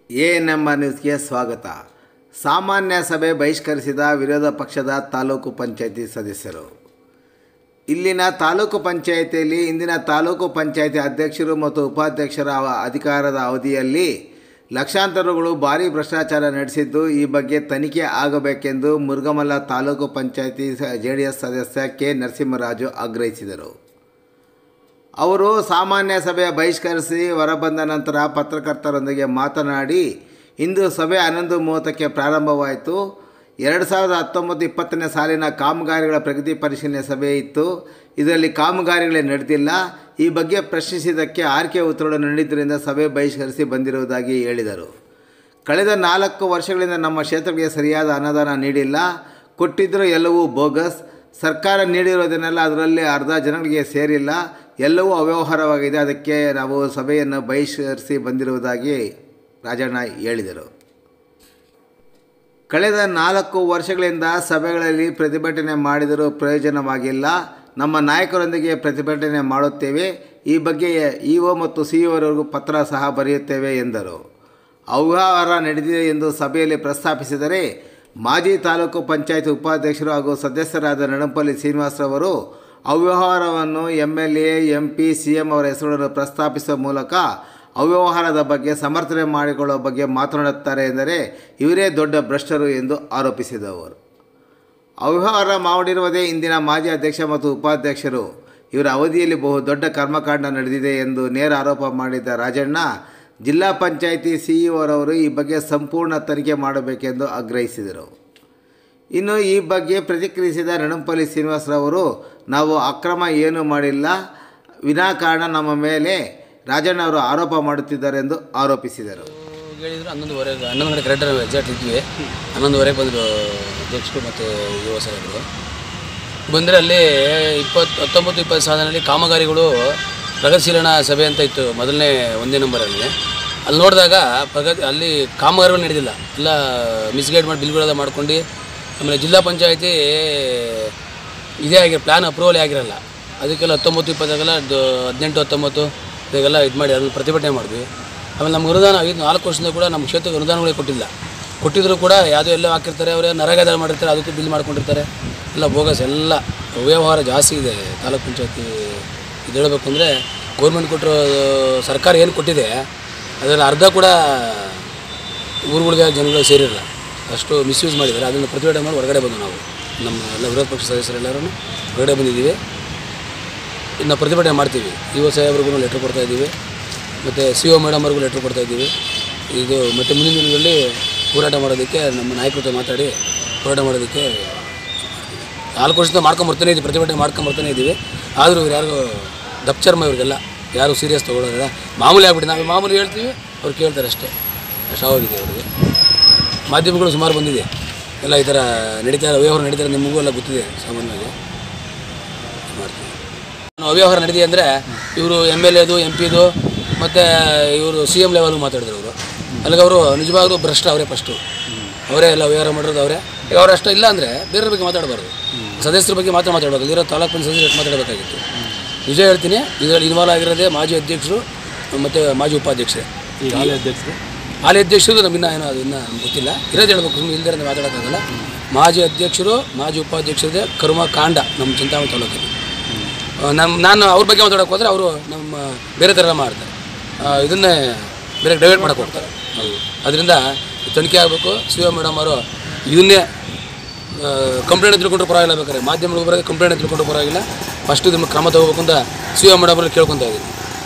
A N M R ನ್ಯೂಸ್ಗೆ ಸ್ವಾಗತ ಸಾಮಾನ್ಯ ಸಭೆ ಬಹಿಷ್ಕರಿಸಿದ ವಿರೋಧ ಪಕ್ಷದ ತಾಲೂಕು ಪಂಚಾಯತಿ ಸದಸ್ಯರು ಇಲ್ಲಿನ ತಾಲೂಕು ಪಂಚಾಯಿತಿಯಲ್ಲಿ ಇಂದಿನ ತಾಲೂಕು ಪಂಚಾಯಿತಿ ಅಧ್ಯಕ್ಷರು ಮತ್ತು ಉಪಾಧ್ಯಕ್ಷರ ಅವ- ಅಧಿಕಾರದ ಅವಧಿಯಲ್ಲಿ ಲಕ್ಷಾಂತರಗಳು ಭಾರೀ ಭ್ರಷ್ಟಾಚಾರ ನಡೆಸಿದ್ದು ಈ ಬಗ್ಗೆ ತನಿಖೆ ಆಗಬೇಕೆಂದು Murugamalla taluk panchayat J D S ಸದಸ್ಯ ಕೆ ನರಸಿಂಹರಾಜು ಆಗ್ರಹಿಸಿದರು ಅವರು ಸಾಮಾನ್ಯ ಸಭೆ ಬಹಿಷ್ಕರಿಸಿ ಹೊರಬಂದ ನಂತರ ಪತ್ರಕರ್ತರೊಂದಿಗೆ ಮಾತನಾಡಿ ಇಂದು ಸಭೆ ಹನ್ನೊಂದು ಮೂವತ್ತಕ್ಕೆ ಪ್ರಾರಂಭವಾಯಿತು ಎರಡು ಸಾವಿರದ ಹತ್ತೊಂಬತ್ತು ಇಪ್ಪತ್ತನೇ ಸಾಲಿನ ಕಾಮಗಾರಿಗಳ ಪ್ರಗತಿ ಪರಿಶೀಲನೆ ಸಭೆ ಇತ್ತು ಇದರಲ್ಲಿ ಕಾಮಗಾರಿಗಳೇ ನಡೆದಿಲ್ಲ ಈ ಬಗ್ಗೆ ಪ್ರಶ್ನಿಸಿದ್ದಕ್ಕೆ ಆರ್ಕೆ ಉತ್ತರಗಳು ನೀಡಿದ್ದರಿಂದ ಸಭೆ ಬಹಿಷ್ಕರಿಸಿ ಬಂದಿರುವುದಾಗಿ ಹೇಳಿದರು ಕಳೆದ ನಾಲ್ಕು ವರ್ಷಗಳಿಂದ ನಮ್ಮ ಕ್ಷೇತ್ರಗಳಿಗೆ ಸರಿಯಾದ ಅನುದಾನ ನೀಡಿಲ್ಲ ಕೊಟ್ಟಿದ್ದರೂ ಎಲ್ಲವೂ ಬೋಗಸ್ ಸರ್ಕಾರ ನೀಡಿರೋದನ್ನೆಲ್ಲ ಅದರಲ್ಲಿ ಅರ್ಧ ಜನಗಳಿಗೆ ಸೇರಿಲ್ಲ ಎಲ್ಲವೂ ಅವ್ಯವಹಾರವಾಗಿದೆ ಅದಕ್ಕೆ ನಾವು ಸಭೆಯನ್ನು ಬಹಿಷ್ಕರಿಸಿ ಬಂದಿರುವುದಾಗಿ ರಾಜಣ್ಣ ಹೇಳಿದರು ಕಳೆದ ನಾಲ್ಕು ವರ್ಷಗಳಿಂದ ಸಭೆಗಳಲ್ಲಿ ಪ್ರತಿಭಟನೆ ಮಾಡಿದರೂ ಪ್ರಯೋಜನವಾಗಿಲ್ಲ ನಮ್ಮ ನಾಯಕರೊಂದಿಗೆ ಪ್ರತಿಭಟನೆ ಮಾಡುತ್ತೇವೆ ಈ ಬಗ್ಗೆ ಇ ಒ ಮತ್ತು ಸಿ ಅವರವರೆಗೂ ಪತ್ರ ಸಹ ಬರೆಯುತ್ತೇವೆ ಎಂದರು ಅವ್ಯವಹಾರ ನಡೆದಿದೆ ಎಂದು ಸಭೆಯಲ್ಲಿ ಪ್ರಸ್ತಾಪಿಸಿದರೆ ಮಾಜಿ ತಾಲೂಕು ಪಂಚಾಯತ್ ಉಪಾಧ್ಯಕ್ಷರು ಹಾಗೂ ಸದಸ್ಯರಾದ ನಡಂಪಲ್ಲಿ ಶ್ರೀನಿವಾಸರವರು ಅವ್ಯವಹಾರವನ್ನು M L A M P C M ಅವರ ಹೆಸರುಗಳನ್ನು ಪ್ರಸ್ತಾಪಿಸುವ ಮೂಲಕ ಅವ್ಯವಹಾರದ ಬಗ್ಗೆ ಸಮರ್ಥನೆ ಮಾಡಿಕೊಳ್ಳುವ ಬಗ್ಗೆ ಮಾತನಾಡುತ್ತಾರೆ ಎಂದರೆ ಇವರೇ ದೊಡ್ಡ ಭ್ರಷ್ಟರು ಎಂದು ಆರೋಪಿಸಿದವರು ಅವ್ಯವಹಾರ ಮಾಡಿರುವುದೇ ಇಂದಿನ ಮಾಜಿ ಅಧ್ಯಕ್ಷ ಮತ್ತು ಉಪಾಧ್ಯಕ್ಷರು ಇವರ ಅವಧಿಯಲ್ಲಿ ಬಹು ದೊಡ್ಡ ಕರ್ಮಕಾಂಡ ನಡೆದಿದೆ ಎಂದು ನೇರ ಆರೋಪ ಮಾಡಿದ ರಾಜಣ್ಣ ಜಿಲ್ಲಾ ಪಂಚಾಯಿತಿ ಸಿಇಒರವರು ಈ ಬಗ್ಗೆ ಸಂಪೂರ್ಣ ತನಿಖೆ ಮಾಡಬೇಕೆಂದು ಆಗ್ರಹಿಸಿದರು ಇನ್ನು ಈ ಬಗ್ಗೆ ಪ್ರತಿಕ್ರಿಯಿಸಿದ ರಣಂಪಲ್ಲಿ ಶ್ರೀನಿವಾಸರವರು ನಾವು ಅಕ್ರಮ ಏನೂ ಮಾಡಿಲ್ಲ ವಿನಾಕಾರಣ ನಮ್ಮ ಮೇಲೆ ರಾಜಣ್ಣ ಅವರು ಆರೋಪ ಮಾಡುತ್ತಿದ್ದಾರೆ ಎಂದು ಆರೋಪಿಸಿದರು ಹೇಳಿದ್ರು ಹನ್ನೊಂದುವರೆಗೆ ಹನ್ನೊಂದು ಗಂಟೆ ಕರೆಕ್ಟ್ ಎಕ್ಸಾಕ್ಟ್ ಇದ್ವಿ ಹನ್ನೊಂದುವರೆಗೆ ಬಂದರು ಅಧ್ಯಕ್ಷರು ಮತ್ತು ಯುವ ಸಾಹೇಬರು ಬಂದರೆ ಅಲ್ಲಿ ಇಪ್ಪತ್ತು ಹತ್ತೊಂಬತ್ತು ಇಪ್ಪತ್ತು ಸಾಧನೆಯಲ್ಲಿ ಕಾಮಗಾರಿಗಳು ಪ್ರಗತಿಶೀಲನಾ ಸಭೆ ಅಂತ ಇತ್ತು ಮೊದಲನೇ ಒಂದೇ ನಂಬರಲ್ಲಿ ಅಲ್ಲಿ ನೋಡಿದಾಗ ಪ್ರಗತಿ ಅಲ್ಲಿ ಕಾಮಗಾರಿಗಳು ನಡೆದಿಲ್ಲ ಎಲ್ಲ ಮಿಸ್ಗೈಡ್ ಮಾಡಿ ಬಿಲ್ಗಳೆಲ್ಲ ಮಾಡ್ಕೊಂಡು ಆಮೇಲೆ ಜಿಲ್ಲಾ ಪಂಚಾಯತಿ ಇದೇ ಆಗಿರೋ ಪ್ಲ್ಯಾನ್ ಅಪ್ರೂವಲ್ ಆಗಿರಲ್ಲ ಅದಕ್ಕೆಲ್ಲ ಹತ್ತೊಂಬತ್ತು ಇಪ್ಪತ್ತಾಗೆಲ್ಲ ಹದಿನೆಂಟು ಹತ್ತೊಂಬತ್ತು ಇದೆಲ್ಲ ಇದು ಮಾಡಿ ಅದನ್ನು ಪ್ರತಿಭಟನೆ ಮಾಡಿದ್ವಿ ಆಮೇಲೆ ನಮ್ಗೆ ಅನುದಾನ ಐದು ನಾಲ್ಕು ವರ್ಷದಿಂದ ಕೂಡ ನಮ್ಮ ಕ್ಷೇತ್ರಕ್ಕೆ ಅನುದಾನಗಳೇ ಕೊಟ್ಟಿಲ್ಲ ಕೊಟ್ಟಿದ್ರು ಕೂಡ ಯಾವುದೋ ಎಲ್ಲೋ ಹಾಕಿರ್ತಾರೆ ಅವರೇ ನರಗದ ಮಾಡಿರ್ತಾರೆ ಅದಕ್ಕೂ ಬಿಲ್ ಮಾಡ್ಕೊಂಡಿರ್ತಾರೆ ಎಲ್ಲ ಬೋಗಸ್ ಎಲ್ಲ ಅವ್ಯವಹಾರ ಜಾಸ್ತಿ ಇದೆ ತಾಲೂಕು ಪಂಚಾಯತಿ ಇದು ಹೇಳಬೇಕು ಅಂದರೆ ಗೌರ್ಮೆಂಟ್ ಕೊಟ್ಟಿರೋ ಸರ್ಕಾರ ಏನು ಕೊಟ್ಟಿದೆ ಅದರಲ್ಲಿ ಅರ್ಧ ಕೂಡ ಊರುಗಳಿಗೆ ಜನಗಳು ಸೇರಿರಲ್ಲ ಅಷ್ಟು ಮಿಸ್ಯೂಸ್ ಮಾಡಿದ್ದಾರೆ ಅದನ್ನು ಪ್ರತಿಭಟನೆ ಮಾಡಿ ಹೊರಗಡೆ ಬಂದು ನಾವು ನಮ್ಮ ಎಲ್ಲ ವಿರೋಧ ಪಕ್ಷ ಸದಸ್ಯರೆಲ್ಲರೂ ಹೊರಗಡೆ ಬಂದಿದ್ದೀವಿ ಇನ್ನು ಪ್ರತಿಭಟನೆ ಮಾಡ್ತೀವಿ ಇ ಒ ಸಾಹೇಬ್ರಿಗೂ ಲೆಟ್ರ್ ಕೊಡ್ತಾ ಇದ್ದೀವಿ ಮತ್ತು ಸಿ ಒ ಮೇಡಮ್ ಅವ್ರಿಗೂ ಲೆಟ್ರ್ ಕೊಡ್ತಾ ಇದ್ದೀವಿ ಇದು ಮತ್ತು ಮುಂದಿನ ದಿನಗಳಲ್ಲಿ ಹೋರಾಟ ಮಾಡೋದಕ್ಕೆ ನಮ್ಮ ನಾಯಕರ ಜೊತೆ ಮಾತಾಡಿ ಹೋರಾಟ ಮಾಡೋದಕ್ಕೆ ನಾಲ್ಕು ವರ್ಷದಿಂದ ಮಾಡ್ಕೊಂಬರ್ತಾನೆ ಇದ್ದೀವಿ ಪ್ರತಿಭಟನೆ ಮಾಡ್ಕೊಂಬರ್ತಾನೆ ಇದ್ದೀವಿ ಆದರೂ ಇವ್ರು ಯಾರು ದಪ್ಚರ್ಮ ಇವ್ರಿಗೆಲ್ಲ ಯಾರು ಸೀರಿಯಸ್ ತೊಗೊಳೋದಿಲ್ಲ ಮಾಮೂಲಿ ಆಗ್ಬಿಟ್ಟು ನಾವು ಮಾಮೂಲಿ ಹೇಳ್ತೀವಿ ಅವ್ರು ಕೇಳ್ತಾರೆ ಅಷ್ಟೇ ಅಷ್ಟಾಗಿದೆ ಅವ್ರಿಗೆ ಮಾಧ್ಯಮಗಳು ಸುಮಾರು ಬಂದಿದೆ ಎಲ್ಲ ಈ ಥರ ನಡೀತಾ ಇರೋ ವ್ಯವಹಾರ ನಡೀತಾ ಇರೋ ನಿಮಗೂ ಎಲ್ಲ ಗೊತ್ತಿದೆ ಸಾಮಾನ್ಯವಾಗಿ ಮಾಡ್ತೀವಿ ನಾವು ಅವ್ಯವಹಾರ ನಡೆದಿದೆ ಅಂದರೆ ಇವರು ಎಮ್ ಎಲ್ ಎದು ಎಂ ಪಿದು ಮತ್ತು ಇವರು ಸಿ ಎಮ್ ಲೆವೆಲ್ ಮಾತಾಡಿದ್ರು ಅವರು ಅಲ್ಲಿಗೆ ಅವರು ನಿಜವಾಗ್ಲೂ ಭ್ರಷ್ಟ ಅವರೇ ಫಸ್ಟು ಅವರೇ ಎಲ್ಲ ವ್ಯವಹಾರ ಮಾಡಿರೋದು ಅವರೇ ಈಗ ಅವ್ರು ಅಷ್ಟು ಇಲ್ಲ ಅಂದರೆ ಬೇರೆಯವ್ರ ಬಗ್ಗೆ ಮಾತಾಡಬಾರ್ದು ಸದಸ್ಯರ ಬಗ್ಗೆ ಮಾತ್ರ ಮಾತಾಡಬೇಕು ಇಲ್ಲಿರೋ ತಾಲೂಕು ಪಂಚಾಯತ್ ಸದಸ್ಯರು ಮಾತಾಡಬೇಕಾಗಿತ್ತು ನಿಜ ಹೇಳ್ತೀನಿ ಇದರಲ್ಲಿ ಇನ್ವಾಲ್ವ್ ಆಗಿರೋದೇ ಮಾಜಿ ಅಧ್ಯಕ್ಷರು ಮತ್ತು ಮಾಜಿ ಉಪಾಧ್ಯಕ್ಷರೇ ಈಗ ಹಾಲಿ ಅಧ್ಯಕ್ಷರು ಹಾಲಿ ಅಧ್ಯಕ್ಷರು ನಮ್ಮಿನ್ನ ಏನೋ ಅದು ಇನ್ನೂ ನಮ್ಗೆ ಗೊತ್ತಿಲ್ಲ ಇರೋದು ಹೇಳ್ಬೇಕು ಸುಮ್ಮನೆ ಇಲ್ಲದೆ ಮಾತಾಡೋಕ್ಕಾಗಲ್ಲ ಮಾಜಿ ಅಧ್ಯಕ್ಷರು ಮಾಜಿ ಉಪಾಧ್ಯಕ್ಷರದೇ ಕರ್ಮ ಕಾಂಡ ನಮ್ಮ ಚಿಂತಾಮಣಿ ತಾಲೂಕಲ್ಲಿ ಆ, ನಮ್ಮ ನಾನು ಅವ್ರ ಬಗ್ಗೆ ಮಾತಾಡೋಕೆ ಹೋದರೆ ಅವರು ನಮ್ಮ ಬೇರೆ ಥರ ಮಾಡ್ತಾರೆ ಆ, ಇದನ್ನೇ ಬೇರೆ ಡೈವರ್ಟ್ ಮಾಡೋಕೆ ಹೋಗ್ತಾರೆ ಅದರಿಂದ ತನಿಖೆ ಆಗಬೇಕು ಸಿ ಒ ಮೇಡಮ್ ಅವರು ಇದನ್ನೇ ಕಂಪ್ಲೇಂಟ್ ತಿಳ್ಕೊಂಡ್ರೆ ಪರವಾಗಿಲ್ಲ ಬೇಕಾದ್ರೆ ಮಾಧ್ಯಮಗಳು ಬರೋದು ಕಂಪ್ಲೇಂಟ್ ತಿಳ್ಕೊಂಡ್ರೆ ಪರವಾಗಿಲ್ಲ ಫಸ್ಟ್ ಇದನ್ನು ಕ್ರಮ ತಗೋಬೇಕು ಅಂತ ಸಿ ಒ ಮೇಡಮ್ ಅವ್ರಲ್ಲಿ ಕೇಳ್ಕೊತಾ ಇದ್ದೀನಿ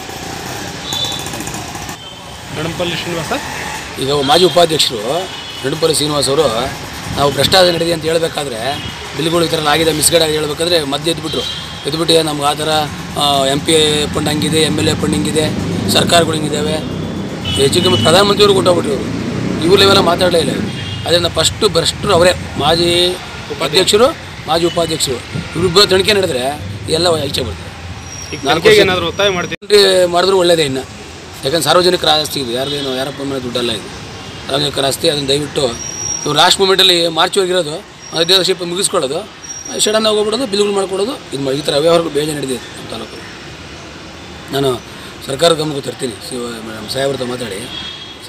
ನಡಂಪಲ್ಲಿ ಶ್ರೀನಿವಾಸ ಈಗ ಮಾಜಿ ಉಪಾಧ್ಯಕ್ಷರು ನಡುಪಲ್ಲಿ ಶ್ರೀನಿವಾಸ್ ಅವರು ನಾವು ಭ್ರಷ್ಟಾಚಾರ ನಡೆದಿದೆ ಅಂತ ಹೇಳಬೇಕಾದ್ರೆ ಬಿಲ್ಗಳು ಈ ಥರ ಎಲ್ಲ ಆಗಿದೆ ಮಿಸ್ಗೈಡ್ ಆಗಿ ಹೇಳ್ಬೇಕಾದ್ರೆ ಮಧ್ಯೆ ಎದ್ಬಿಟ್ರು ಎದ್ಬಿಟ್ಟು ನಮ್ಗೆ ಆ ಥರ ಎಂ ಪಿ ಫಂಡ್ ಹಂಗಿದೆ ಎಮ್ ಎಲ್ ಎ ಫಂಡ್ ಹಿಂಗಿದೆ ಸರ್ಕಾರಗಳು ಹಿಂಗಿದ್ದಾವೆ ಹೆಚ್ಚು ಕಮ್ಮಿ ಪ್ರಧಾನಮಂತ್ರಿಯವರು ಕೊಟ್ಟೋಗ್ಬಿಟ್ರು ಇವರು ಇವ್ರ ಲೆವೆಲ್ಲ ಮಾತಾಡಲೇ ಇಲ್ಲ ಇವರು ಅದರಿಂದ ಫಸ್ಟು ಭ್ರಷ್ಟರು ಅವರೇ ಮಾಜಿ ಅಧ್ಯಕ್ಷರು ಮಾಜಿ ಉಪಾಧ್ಯಕ್ಷರು ಇವ್ರಿಬ್ಬರು ತನಿಖೆ ನಡೆದ್ರೆ ಎಲ್ಲ ಈಚೆ ಬರ್ತಾರೆ ಈಗ ತನಿಖೆಗೆ ಏನಾದರೂ ಒತ್ತಾಯ ಮಾಡ್ತೀವಿ ಗಂಟೆ ಮಾಡಿದ್ರು ಒಳ್ಳೇದೇ ಇನ್ನು ಯಾಕಂದ್ರೆ ಸಾರ್ವಜನಿಕರ ಆಸ್ತಿ ಇದು ಯಾರ್ದೇನು ಯಾರಪ್ಪ ಮೇಲೆ ದುಡ್ಡಲ್ಲ ಇದು ಸಾರ್ವಜನಿಕರ ಆಸ್ತಿ ಅದನ್ನು ದಯವಿಟ್ಟು ಇವ್ರು ಲಾಸ್ಟ್ ಮೂಮೆಂಟಲ್ಲಿ ಮಾರ್ಚ್ ಹೋಗಿರೋದು ಅಧ್ಯಕ್ಷಿಪ್ ಮುಗಿಸ್ಕೊಳ್ಳೋದು ಸಡನ್ ಆಗಿ ಹೋಗ್ಬಿಡೋದು ಬಿಲ್ಗಳು ಮಾಡ್ಕೊಡೋದು ಇದು ಮಾಡಿ ಈ ಥರ ವ್ಯವಹಾರಗಳು ಬೇಜ ನಡೆದಿದೆ ನಮ್ಮ ತಾಲೂಕಲ್ಲಿ ನಾನು ಸರ್ಕಾರ ಗಮನಕ್ಕೆ ತರ್ತೀನಿ ಸಿ ನಮ್ಮ ಸಾಹೇಬ್ರ ಹತ್ರ ಮಾತಾಡಿ ಸರ್ಕಾರ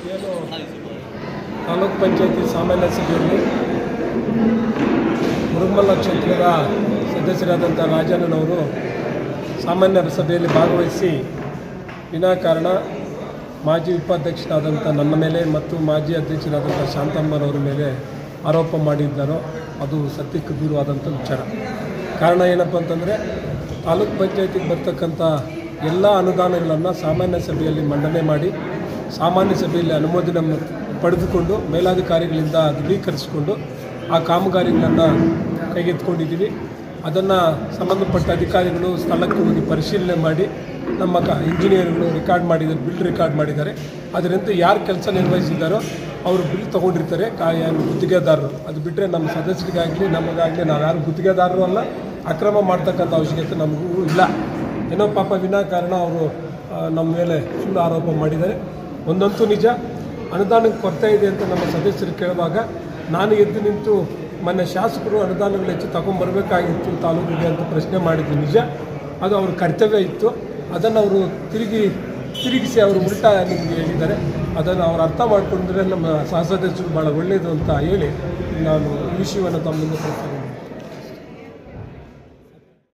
ಏನು ತಾಲೂಕ್ ಪಂಚಾಯತಿ ಸಾಮಾನ್ಯ ಸಭೆಯಲ್ಲಿ ಮುರುಗಮಲ್ಲ ಕ್ಷೇತ್ರದ ಸದಸ್ಯರಾದಂಥ ರಾಜಣ್ಣನವರು ಸಾಮಾನ್ಯ ಸಭೆಯಲ್ಲಿ ಭಾಗವಹಿಸಿ ವಿನಾಕಾರಣ ಮಾಜಿ ಉಪಾಧ್ಯಕ್ಷರಾದಂಥ ನನ್ನ ಮೇಲೆ ಮತ್ತು ಮಾಜಿ ಅಧ್ಯಕ್ಷರಾದಂಥ ಶಾಂತಮ್ಮನವರ ಮೇಲೆ ಆರೋಪ ಮಾಡಿದ್ದಾರೋ ಅದು ಸತ್ಯಕ್ಕೆ ದೂರವಾದಂಥ ವಿಚಾರ ಕಾರಣ ಏನಪ್ಪ ಅಂತಂದರೆ ತಾಲೂಕ್ ಪಂಚಾಯತಿಗೆ ಬರ್ತಕ್ಕಂಥ ಎಲ್ಲ ಅನುದಾನಗಳನ್ನು ಸಾಮಾನ್ಯ ಸಭೆಯಲ್ಲಿ ಮಂಡನೆ ಮಾಡಿ ಸಾಮಾನ್ಯ ಸಭೆಯಲ್ಲಿ ಅನುಮೋದನೆ ಮ- ಪಡೆದುಕೊಂಡು ಮೇಲಾಧಿಕಾರಿಗಳಿಂದ ದೃಢೀಕರಿಸಿಕೊಂಡು ಆ ಕಾಮಗಾರಿಗಳನ್ನು ಕೈಗೆತ್ಕೊಂಡಿದ್ದೀವಿ ಅದನ್ನು ಸಂಬಂಧಪಟ್ಟ ಅಧಿಕಾರಿಗಳು ಸ್ಥಳಕ್ಕೆ ಹೋಗಿ ಪರಿಶೀಲನೆ ಮಾಡಿ ನಮ್ಮ ಕ ಇಂಜಿನಿಯರ್ಗಳು ರೆಕಾರ್ಡ್ ಮಾಡಿದ್ದಾರೆ ಬಿಲ್ ರೆಕಾರ್ಡ್ ಮಾಡಿದ್ದಾರೆ ಅದರಂತೆ ಯಾರು ಕೆಲಸ ನಿರ್ವಹಿಸಿದ್ದಾರೋ ಅವರು ಬಿಲ್ ತೊಗೊಂಡಿರ್ತಾರೆ ಕಾ ಏನು ಗುತ್ತಿಗೆದಾರರು ಅದು ಬಿಟ್ಟರೆ ನಮ್ಮ ಸದಸ್ಯರಿಗಾಗಲಿ ನಮಗಾಗಲಿ ನಾವು ಯಾರು ಗುತ್ತಿಗೆದಾರರು ಅಲ್ಲ ಅಕ್ರಮ ಮಾಡ್ತಕ್ಕಂಥ ಅವಶ್ಯಕತೆ ನಮಗೂ ಇಲ್ಲ ಏನೋ ಪಾಪ ವಿನಾಕಾರಣ ಅವರು ಆ, ನಮ್ಮ ಮೇಲೆ ಸುಳ್ಳು ಆರೋಪ ಮಾಡಿದ್ದಾರೆ ಒಂದಂತೂ ನಿಜ ಅನುದಾನಕ್ಕೆ ಕೊರತೆ ಇದೆ ಅಂತ ನಮ್ಮ ಸದಸ್ಯರು ಕೇಳುವಾಗ ನಾನು ಎದ್ದು ನಿಂತು ಮೊನ್ನೆ ಶಾಸಕರು ಅನುದಾನಗಳು ಹೆಚ್ಚು ತಗೊಂಡ್ಬರ್ಬೇಕಾಗಿತ್ತು ತಾಲೂಕಿಗೆ ಅಂತ ಪ್ರಶ್ನೆ ಮಾಡಿದ್ದು ನಿಜ ಅದು ಅವ್ರ ಕರ್ತವ್ಯ ಇತ್ತು ಅದನ್ನು ಅವರು ತಿರುಗಿ ತಿರುಗಿಸಿ ಅವರು ಉಲ್ಟಾ ನಿಮಗೆ ಹೇಳಿದ್ದಾರೆ ಅದನ್ನು ಅವ್ರು ಅರ್ಥ ಮಾಡಿಕೊಂಡ್ರೆ ನಮ್ಮ ಸಹಸದಸ್ಯರು ಭಾಳ ಒಳ್ಳೆಯದು ಅಂತ ಹೇಳಿ ನಾನು ಈ ವಿಷಯವನ್ನು ತಮ್ಮಿಂದ ಪ್ರಸ್ತಾಪ